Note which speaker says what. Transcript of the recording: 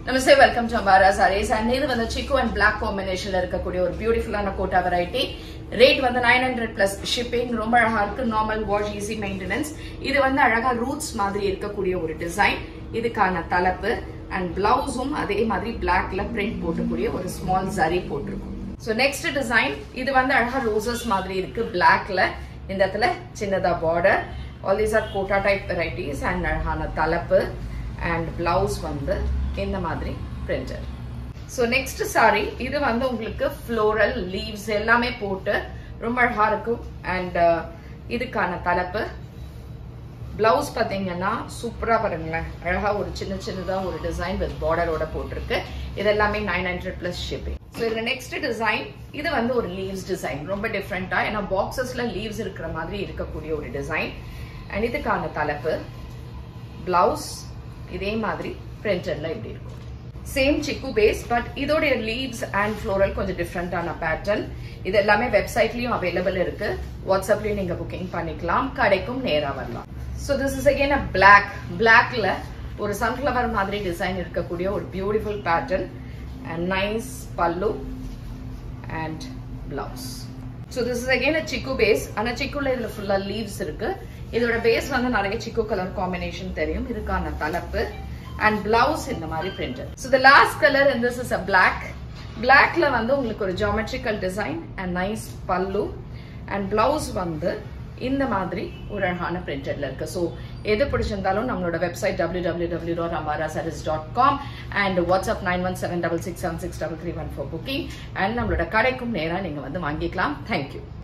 Speaker 1: Namaste welcome to Ambara sarees and இது வந்து சிக்கு அண்ட் பிளாக் காம்பினேஷன்ல இருக்கக்கூடிய ஒரு பியூட்டிஃபுல்லான கோட்டா வெரைட்டி ரேட் வந்து நைன் ஹண்ட்ரட் பிளஸ் ஷிப்பிங் ரொம்ப அழகா இருக்கு நார்மல் வாஷ் ஈஸி மெயின்டெனன்ஸ் இது வந்து அழகா ரூட்ஸ் மாதிரி இருக்கக்கூடிய ஒரு டிசைன் இதுக்கான தலைப்பு அண்ட் பிளவுஸும் அதே மாதிரி பிளாக்ல பிரிண்ட் போட்டக்கூடிய ஒரு ஸ்மால் ஜரி போட்டிருக்கும் ஸோ நெக்ஸ்ட் டிசைன் இது வந்து அழகா ரோசஸ் மாதிரி இருக்கு பிளாக்ல இந்த இடத்துல சின்னதா border all these are kota type varieties and அழகான தலைப்பு அண்ட் பிளவுஸ் வந்து இந்த மாதிரி பிரிண்டட் ஸோ நெக்ஸ்ட் சாரி இது வந்து உங்களுக்கு ஃப்ளோரல் லீவ்ஸ் எல்லாமே போட்டு ரொம்ப அழகா இருக்கும் அண்ட் இதுக்கான தலைப்பு பிளவுஸ் பார்த்தீங்கன்னா சூப்பரா பாருங்களேன் அழகா ஒரு சின்ன சின்னதா ஒரு டிசைன் வித் பார்டரோட போட்டிருக்கு இது எல்லாமே nine hundred plus shipping so இதுல நெக்ஸ்ட் டிசைன் இது வந்து ஒரு லீவ்ஸ் டிசைன் ரொம்ப டிஃப்ரெண்டா ஏன்னா பாக்ஸஸ்ல லீவ்ஸ் இருக்கிற மாதிரி இருக்கக்கூடிய ஒரு டிசைன் அண்ட் இதுக்கான தலைப்பு பிளவுஸ் இதே மாதிரி பிரிண்டட்ல இப்படி இருக்கும் சேம் சிக்கு பேஸ் பட் இதோடைய லீவ்ஸ் அண்ட் ஃப்ளோரல் கொஞ்சம் டிஃப்ரெண்டான பேட்டர்ன் இது எல்லாமே வெப்சைட்லயும் அவைலபிள் இருக்கு வாட்ஸ்அப்லயும் நீங்க புக்கிங் பண்ணிக்கலாம் கடைக்கும் நேரா வரலாம் so this is again a black பிளாக்ல ஒரு சன்ஃப்ளவர் மாதிரி டிசைன் இருக்கக்கூடிய ஒரு beautiful pattern and nice pallu and blouse so this is again a சிக்கு பேஸ் ஆனால் சிக்குல இதுல ஃபுல்லா லீவ்ஸ் இருக்கு இதோட பேஸ் வந்து நிறைய சிக்கு கலர் காம்பினேஷன் தெரியும் இதுக்கான தலைப்பு அண்ட் பிளவுஸ் இந்த மாதிரி printed so the last colour in this is a black பிளாக்ல வந்து உங்களுக்கு ஒரு geometrical design and nice pallu and blouse வந்து இந்த மாதிரி ஒரு அழகான பிரிண்டட்ல இருக்கு ஸோ எது பிடிச்சிருந்தாலும் நம்மளோட website W W W dot Ambara service dot com and WhatsApp nine one seven double six seven six double three one four booking and நம்மளோட கடைக்கும் நேராக நீங்கள் வந்து வாங்கிக்கலாம் தேங்க்யூ